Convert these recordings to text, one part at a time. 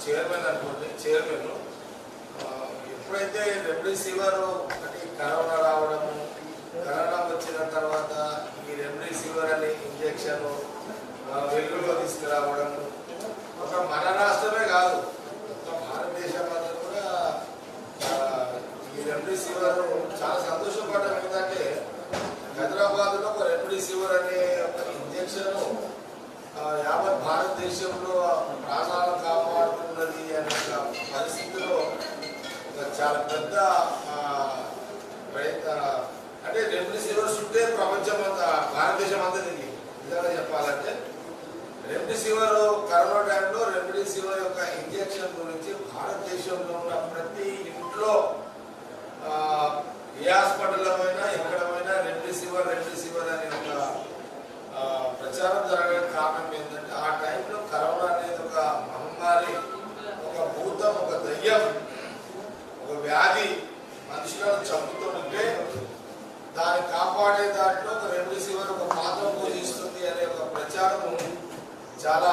Chairman అనుకోండి chairman ఆ, ఎప్పుడైతే రెమ్డెసివిర్ అంటే కరోనా రావడము కరోనా వచ్చిన తర్వాత ఈ రెమ్డెసివిర్ అనే ఇంజెక్షన్ వెలుగులో తీసుకురావడం ఒక మన రాష్ట్రమే కాదు మొత్తం భారతదేశం అంతా కూడా ఆ, ఈ రెమ్డెసివిర్ చాలా సంతోషపడడం ఏంటంటే హైదరాబాద్లో ఒక రెమ్డెసివిర్ అనే ఒక ఇంజెక్షన్ యావత్ భారతదేశంలో ప్రాణాలను కాపాడుతున్నది అనే ఒక పరిస్థితిలో ఒక చాలా పెద్ద ఆ, ప్రయత్న అంటే రెమ్డెసివిర్ చుట్టే ప్రపంచం అంతా భారతదేశం అంతా తిరిగి నిజంగా చెప్పాలంటే రెమ్డెసివిర్ కరోనా టైంలో రెమ్డెసివిర్ యొక్క ఇంజెక్షన్ గురించి భారతదేశంలో ఉన్న ప్రతి ఇంట్లో ఆ, ఏ హాస్పిటల్లో అయినా ఎక్కడమైనా రెమ్డెసివిర్ రెమ్డెసివిర్ అనే ఒక ఆ, ప్రచారం జరగడానికి కారణం ఏంటంటే ఆ టైంలో కరోనా అనేది ఒక మహమ్మారి ఒక భూతం ఒక దయ్యం ఒక వ్యాధి మనుషులను చంపుతుంటే దాన్ని కాపాడే దాంట్లో ఒక రెమ్డెసివిర్ ఒక పాత్ర పోషిస్తుంది అనే ఒక ప్రచారం చాలా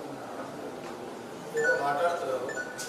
ఏదో మాట్లాడుతున్నారు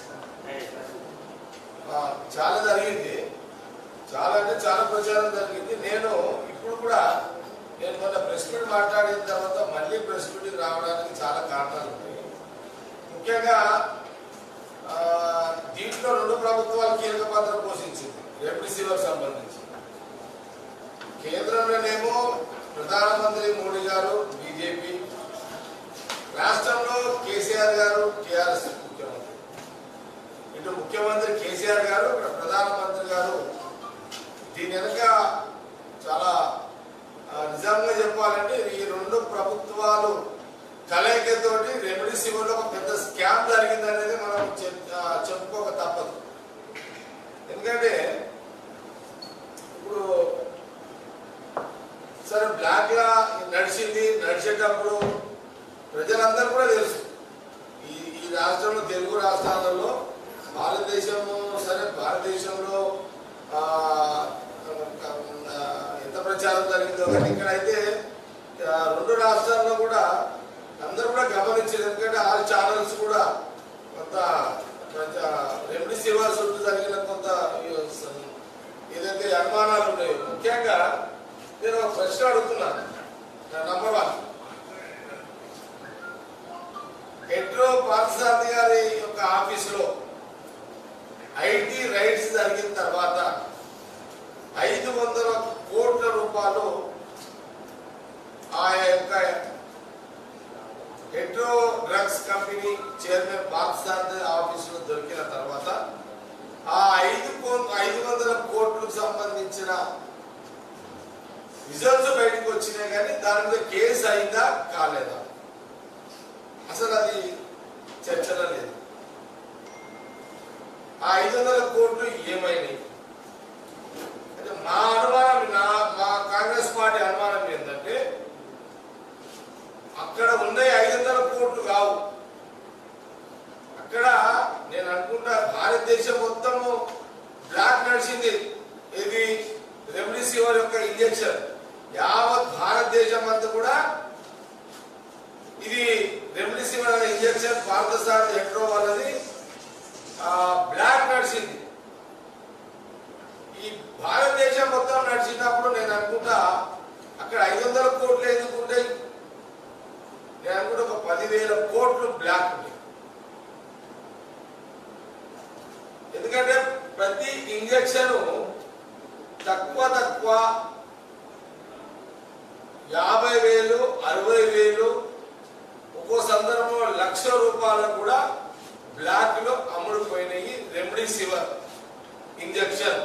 ఆ, చాలా జరిగింది చాలా అంటే చాలా ప్రచారం జరిగింది నేను ఇప్పుడు కూడా నేను మొన్న ప్రెస్ మీట్ మాట్లాడిన తర్వాత మళ్ళీ ప్రెస్ మీట్కి రావడానికి చాలా కారణాలు ఉన్నాయి ముఖ్యంగా ఆ, దీంట్లో రెండు ప్రభుత్వాలు కీలక పాత్ర పోషించింది రెమ్డెసివిర్ సంబంధించి కేంద్రంలోనేమో ప్రధానమంత్రి మోడీ గారు బీజేపీ రాష్ట్రంలో కేసీఆర్ గారు టిఆర్ఎస్ ముఖ్యమంత్రి ఇటు ముఖ్యమంత్రి కేసీఆర్ గారు ఇక్కడ ప్రధానమంత్రి గారు దీని వెనక చాలా ఆ, నిజంగా చెప్పాలంటే ఈ రెండు ప్రభుత్వాలు కలయికతోటి రెమ్డెసివిర్లో ఒక పెద్ద స్కామ్ జరిగింది అనేది మనం చెప్- ఆ, చెప్పుకోక తప్పదు ఎందుకంటే ఇప్పుడు సరే బ్లాక్ లా నడిచింది నడిచేటప్పుడు ప్రజలందరూ కూడా తెలుసు ఈ ఈ రాష్ట్రంలో తెలుగు రాష్ట్రాలలో భారతదేశము సరే భారతదేశంలో ఆ, ఆ, ఎంత ప్రచారం జరిగిందో కానీ ఇక్కడైతే ఆ, రెండు రాష్ట్రాల్లో కూడా అందరూ కూడా గమనించారు ఎందుకంటే ఆల్ ఛానల్స్ కూడా కొంత రెమ్డెసివిర్ చుట్టూ జరిగిన కొంత ఏదైతే అనుమానాలు ఉన్నాయో ముఖ్యంగా నేను ఒక ప్రశ్న అడుగుతున్నాను నంబర్ వన్ హెడ్రో పార్థసారథి గారి యొక్క ఆఫీసులో ఐటీ రైట్స్ జరిగిన తర్వాత ఐదు వందల కోట్ల రూపాయలు ఆ యొక్క Hetero drugs company chairman Parthasarathi ఆఫీసులో దొరికిన తర్వాత ఆ ఐదు కో- ఐదు వందల కోట్లకు సంబంధించిన రిజల్ట్స్ బయటకు వచ్చినాయి కానీ దాని మీద కేసు అయిందా కాలేదా అసలు అది చర్చలో లేదు ఆ ఐదు వందల కోట్లు ఏమైనాయి అంటే మా అనుమానం నా మా కాంగ్రెస్ పార్టీ అనుమానం ఏంటంటే అక్కడ ఉండే ఐదు వందల కోట్లు కావు అక్కడ నేను అనుకుంటా భారతదేశం మొత్తము బ్లాక్ నడిచింది ఇది రెమ్డెసివిర్ యొక్క ఇంజెక్షన్ యావత్ భారతదేశం అంతా కూడా ఇది రెమ్డెసివిర్ అనే ఇంజెక్షన్ పార్థసారథి హెడ్రో వాళ్ళది ఆ, బ్లాక్ నడిచింది ఈ భారతదేశం మొత్తం నడిచినప్పుడు నేను అనుకుంటా అక్కడ ఐదు వందల కోట్లు ఎందుకు ఉంటాయి నేను అనుకుంటా ఒక పదివేల కోట్లు బ్లాక్ ఉంటాయి ఎందుకంటే ప్రతి ఇంజెక్షన్ తక్కువ తక్కువ యాభై వేలు అరవై వేలు ఒక్కో సందర్భంలో లక్ష రూపాయలు కూడా బ్లాక్ లో అమ్ముడుపోయినాయి రెమ్డెసివిర్ ఇంజెక్షన్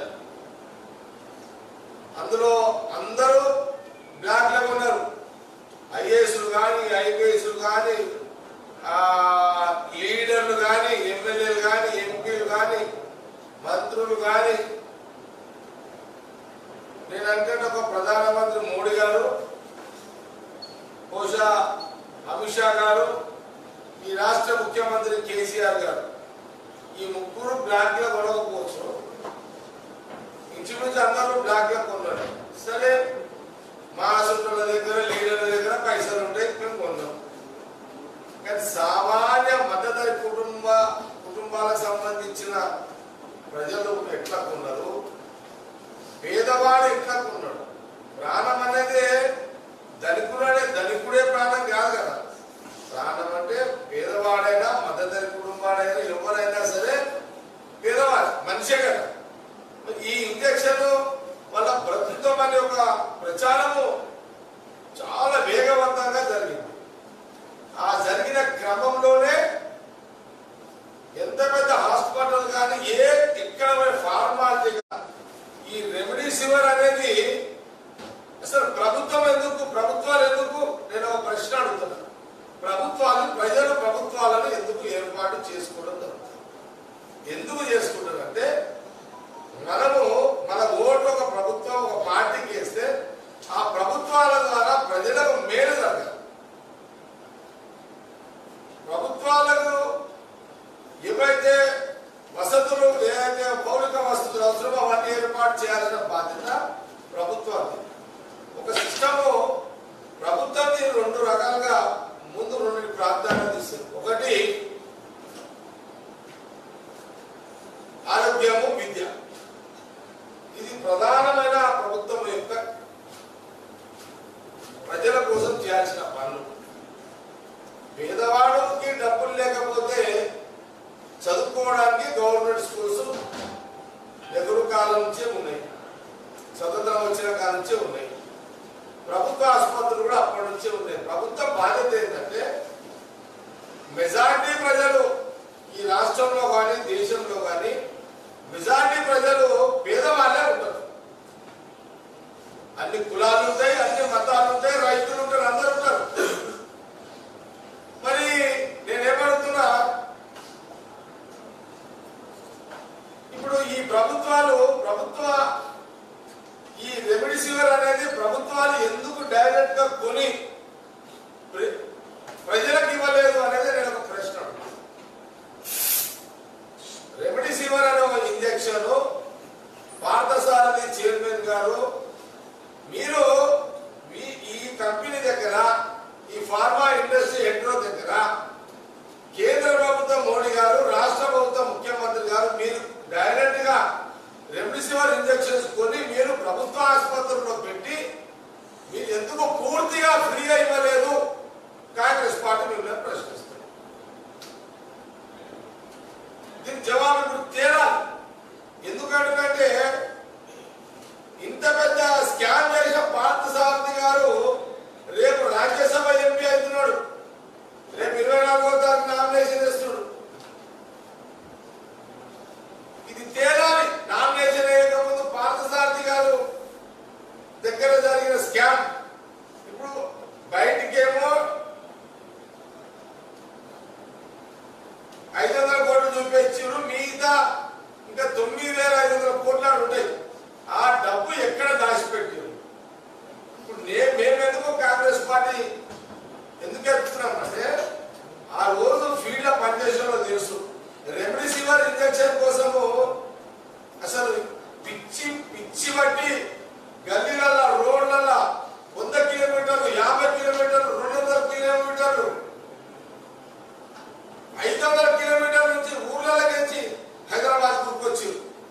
అందులో అందరూ బ్లాక్ లో ఉన్నారు ఐఏఎస్లు కానీ ఐపీఎస్లు కానీ లీడర్లు కానీ ఎమ్మెల్యేలు కానీ ఎంపీలు కానీ మంత్రులు కానీ నేను అనుకుంటే ఒక ప్రధానమంత్రి మోడీ గారు బహుశా అమిత్ షా గారు ఈ రాష్ట్ర ముఖ్యమంత్రి కేసీఆర్ గారు ఈ ముగ్గురు బ్లాక్ లో కొనకపోవచ్చు ఇంచుమించు అందరూ బ్లాక్ లో కొన్నారు సరే మా అసలు దగ్గర లీడర్ల దగ్గర పైసలు ఉంటాయి మేము కొన్నాం కానీ సామాన్య మద్దతు కుటుంబ ఇచ్చిన ప్రజలు ఎట్లా ఉన్నారు పేదవాడు ఎట్లా ఉన్నాడు ప్రాణం అనేది ధనికుడే ధనికుడే ప్రాణం కాదు కదా ప్రాణం అంటే పేదవాడైనా మధ్యతరి కుటుంబాడైనా ఎవరైనా సరే పేదవాడు మనిషే కదా ఈ ఇంజక్షన్ వల్ల ప్రభుత్వం అనే ఒక ప్రచారము చాలా వేగవంతంగా జరిగింది ఆ జరిగిన క్రమంలోనే ఎంత పెద్ద హాస్పిటల్ కానీ ఏ ఎక్కడ ఫార్మాలిటీ ఈ రెమెడీసివర్ అనేది అసలు ప్రభుత్వం ఎందుకు ప్రభుత్వాలు ఎందుకు నేను ఒక ప్రశ్న అడుగుతున్నా ప్రభుత్వాలు ప్రజలు ప్రభుత్వాలను ఎందుకు ఏర్పాటు చేసుకోవడం జరుగుతుంది ఎందుకు చేసుకుంటారంటే మనము మన ఓటు ఒక ప్రభుత్వం ఒక పార్టీకి వేస్తే ఆ ప్రభుత్వాల ద్వారా ప్రజలకు మేలు జరగాలి ప్రభుత్వాలకు ఏవైతే వసతులు ఏదైతే మౌలిక వసతులు అవసరమో అవన్నీ ఏర్పాటు చేయాల్సిన బాధ్యత ప్రభుత్వానికి ఒక సిస్టము ప్రభుత్వం రెండు రకాలుగా ముందు రెండు ప్రాధాన్యత ఇస్తుంది ఒకటి ఆరోగ్యము విద్య ఇది ప్రధానమైన ప్రభుత్వం యొక్క ప్రజల కోసం చేయాల్సిన పనులు పేదవాడికి డబ్బులు లేకపోతే చదువుకోవడానికి గవర్నమెంట్ స్కూల్స్ నెహ్రూ కాలం నుంచే ఉన్నాయి స్వతంత్రం వచ్చిన కాలం నుంచే ఉన్నాయి ప్రభుత్వ ఆసుపత్రులు కూడా అప్పటి నుంచే ఉన్నాయి ప్రభుత్వ బాధ్యత ఏంటంటే మెజారిటీ ప్రజలు ఈ రాష్ట్రంలో కానీ దేశంలో కానీ మెజారిటీ ప్రజలు పేదవాళ్ళే ఉంటారు అన్ని కులాలు ఉంటాయి అన్ని మతాలు ఉంటాయి రైతులు ఉంటారు అందరు ఉంటారు మరి నేనేమడుగుతున్నా ఇప్పుడు ఈ ప్రభుత్వాలు ప్రభుత్వ ఈ రెమెడిసివర్ అనేది ప్రభుత్వాలు ఎందుకు డైరెక్ట్ గా కొని ప్ర- ప్రజలకు ఇవ్వలేదు అనేది నేను ఒక ప్రశ్న అడుగుతున్నా. రెమెడిసివర్ అనే ఒక ఇంజక్షన్ పార్థసారథి చైర్మన్ గారు మీరు మీ ఈ కంపెనీ దగ్గర ఈ ఫార్మా ఇండస్ట్రీ హెడ్రో దగ్గర కేంద్ర ప్రభుత్వం మోడీ గారు రాష్ట్ర ప్రభుత్వం ముఖ్యమంత్రి గారు మీరు డైరెక్ట్ గా రెమ్డెసివిర్ ఇంజెక్షన్స్ కొని మీరు ప్రభుత్వ ఆసుపత్రుల్లో పెట్టి మీరు ఎందుకు పూర్తిగా ఫ్రీగా ఇవ్వలేదు కాంగ్రెస్ పార్టీ మిమ్మల్ని ప్రశ్నిస్తారు దీనికి జవాబు ఇప్పుడు తేలాలి ఎందుకంటే ఇంత పెద్ద స్కామ్ చేసిన పార్థసారథి గారు రేపు రాజ్యసభ ఎంపీ అవుతున్నాడు రేపు ఇరవై నాలుగో తారీఖు నామినేషన్ వేస్తున్నాడు ఇది తేలాలి నామినేషన్ వేయకముందు పార్థసారథి గారు దగ్గర జరిగిన స్కామ్ ఇప్పుడు బయటికేమో ఐదు వందల కోట్లు చూపించారు మిగతా ఇంకా తొమ్మిది వేల ఐదు వందల కోట్లు ఆడ ఉంటాయి ఆ డబ్బు ఎక్కడ దాచిపెట్టారు ఇప్పుడు నేను మేమెందుకు కాంగ్రెస్ పార్టీ ఎందుకు ఎత్తుతున్నాం అంటే ఆ రోజు ఫీల్డ్ లో పనిచేసిన తెలుసు రెమ్డెసివిర్ ఇంజక్షన్ కోసము అసలు పిచ్చి పిచ్చి బట్టి గల్లీలల్ల రోడ్లల్ల వంద కిలోమీటర్లు యాభై కిలోమీటర్లు రెండు వందల కిలోమీటర్లు ఐదు వందల కిలోమీటర్ల నుంచి ఊర్లకి వచ్చి హైదరాబాద్ కూర్కొచ్చి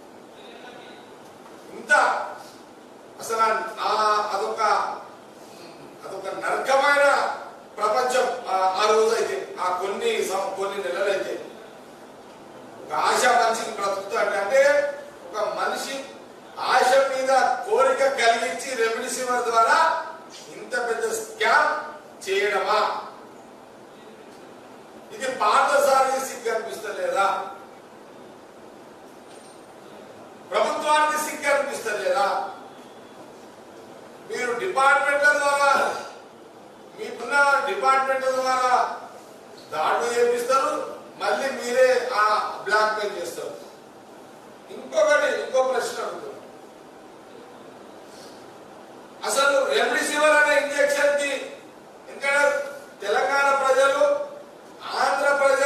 ఇంత అసలు ఆ- ఆ- అదొక అదొక నరకమైన ప్రపంచం ఆ- ఆ రోజు అయితే ఆ కొన్ని సం- కొన్ని నెలలు అయితే ఒక ఆశ మనిషికి బ్రతుకుతాడు అంటే ఒక మనిషి ఆశ మీద కోరిక కలిగించి రెమ్డెసివిర్ ద్వారా ఇంత పెద్ద స్కామ్ చేయడమా ఇది పాతసారి సిగ్గు అనిపిస్తలేదా ప్రభుత్వానికి సిగ్గు అనిపిస్తలేదా మీరు డిపార్ట్మెంట్ల ద్వారా మీకున్న డిపార్ట్మెంట్ల ద్వారా దాడులు చేపిస్తారు మళ్ళీ మీరే ఆ బ్లాక్ మెయిల్ చేస్తారు ఇంకొకటి ఇంకో ప్రశ్న అడుగుతుంది అసలు రెమ్డెసివిర్ అనే ఇంజెక్షన్ కి ఇంకా తెలంగాణ ప్రజలు ఆంధ్ర ప్రజలు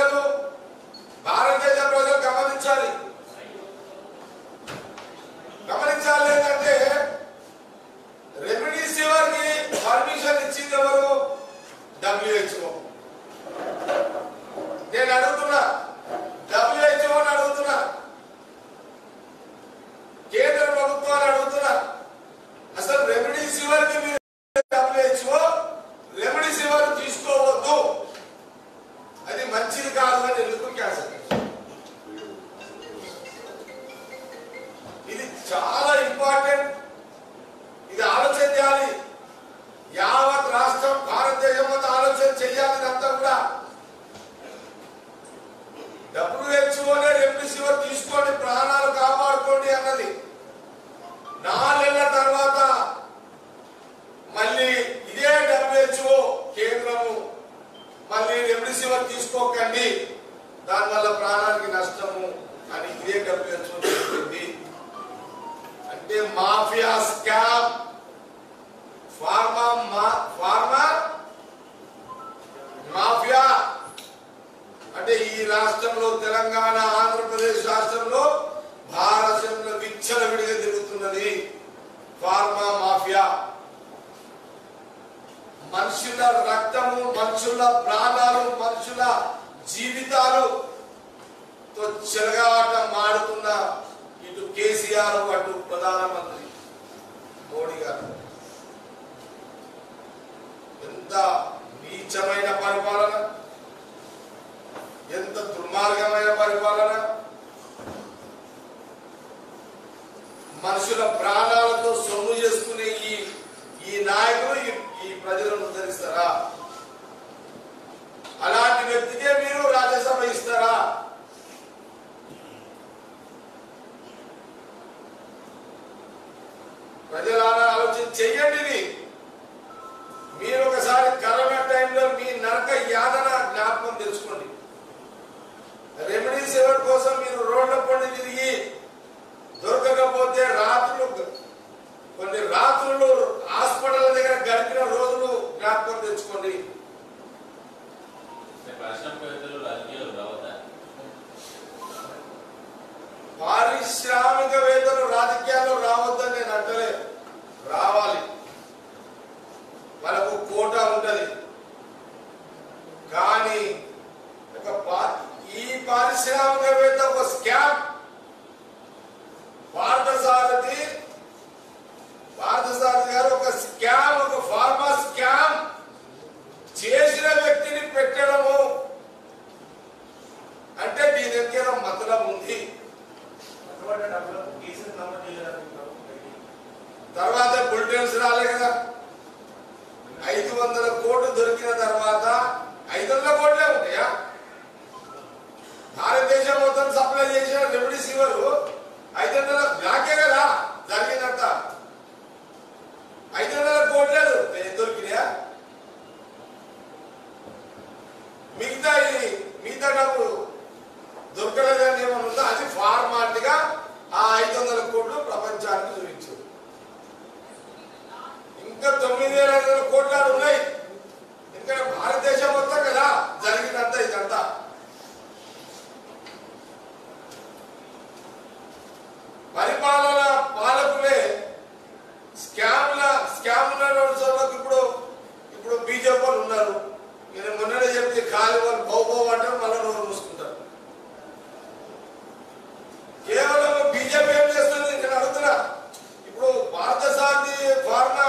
తీసుకోకండి దానివల్ల ప్రాణానికి నష్టము అని ఇదే డబ్ల్యూహెచ్ఓ చెప్పింది అంటే మాఫియా స్కామ్ ఫార్మా మా- ఫార్మా మాఫియా అంటే ఈ రాష్ట్రంలో తెలంగాణ ఆంధ్రప్రదేశ్ రాష్ట్రంలో భారతంలో విచ్చలవిడిగా తిరుగుతున్నది ఫార్మా మాఫియా మనుషుల రక్తము మనుషుల ప్రాణాలు మనుషుల జీవితాలు తో చెలగాట మాడుతున్న ఇటు కేసీఆర్ అటు ప్రధానమంత్రి మోడీ గారు ఎంత నీచమైన పరిపాలన ఎంత దుర్మార్గమైన పరిపాలన మనుషుల ప్రాణాలతో సొమ్ము చేసుకునే ఈ ఈ నాయకులు ఈ- ఈ ప్రజలను ఉద్ధరిస్తారా అలాంటి వ్యక్తికే మీరు రాజ్యసభ ఇస్తారా ప్రజలారా ఆలోచన చెయ్యండి ఇది మీరు ఒకసారి కరోనా టైంలో మీ నరక యాతన జ్ఞాపకం తెచ్చుకోండి రెమెడీ సేవర్ కోసం మీరు రోడ్ల పొండి తిరిగి దొరకకపోతే రాత్రులు కొన్ని రాత్రులు హాస్పిటల్ దగ్గర గడిపిన రోజులు జ్ఞాపకం తెచ్చుకోండి పారిశ్రామికవేత్తలు రాజకీయాలు రావద్దా పారిశ్రామికవేత్తలు రాజకీయాల్లో రావద్దని నేను అంటలేదు రావాలి మనకు కోట ఉంటది కానీ ఒక పా- ఈ పారిశ్రామికవేత్త ఒక స్కామ్ పార్థసారథి పార్థసారథి గారు ఒక స్కామ్ ఒక ఫార్మా స్కామ్ చేసిన వ్యక్తిని పెట్టడము అంటే దీని దగ్గర మతలం ఉంది అటువంటి డబ్బులకు కేసులు నమోదు చేయడానికి ప్రభుత్వం తర్వాత బులెటిన్స్ రాలే కదా ఐదు వందల కోట్లు దొరికిన తర్వాత ఐదు వందల కోట్లే ఉంటాయా భారతదేశం మొత్తం సప్లై చేసిన రెమ్డెసివిర్ ఐదు వందల బ్లాకే కదా జరిగినంత ఐదు వందల కోట్లే దొరుకుతాయి దొరికినాయా మిగతా ఈ- మిగతా డబ్బులు దొరకలేదని ఏమన్నా ఉందో అది ఫార్మాట్ గా ఆ ఐదు వందల కోట్లు ప్రపంచానికి చూపించు ఇంకా తొమ్మిది వేల ఐదు వందల కోట్లు ఆడ ఉన్నాయి ఇంకా భారతదేశం మొత్తం కదా జరిగినంత ఇదంతా పరిపాలన పాలకులే స్కామ్ల స్కామ్ల రోజులకు ఇప్పుడు ఇప్పుడు బీజేపీ వాళ్ళు ఉన్నారు నేను మొన్ననే చెప్తే ఖాళీ వాళ్ళు బౌ బౌ అంటారు మళ్ళీ నోరు మూసుకుంటారు కేవలం బీజేపీ ఏం చేస్తుంది నేను అడుగుతున్నా ఇప్పుడు పార్థసారథి ఫార్మా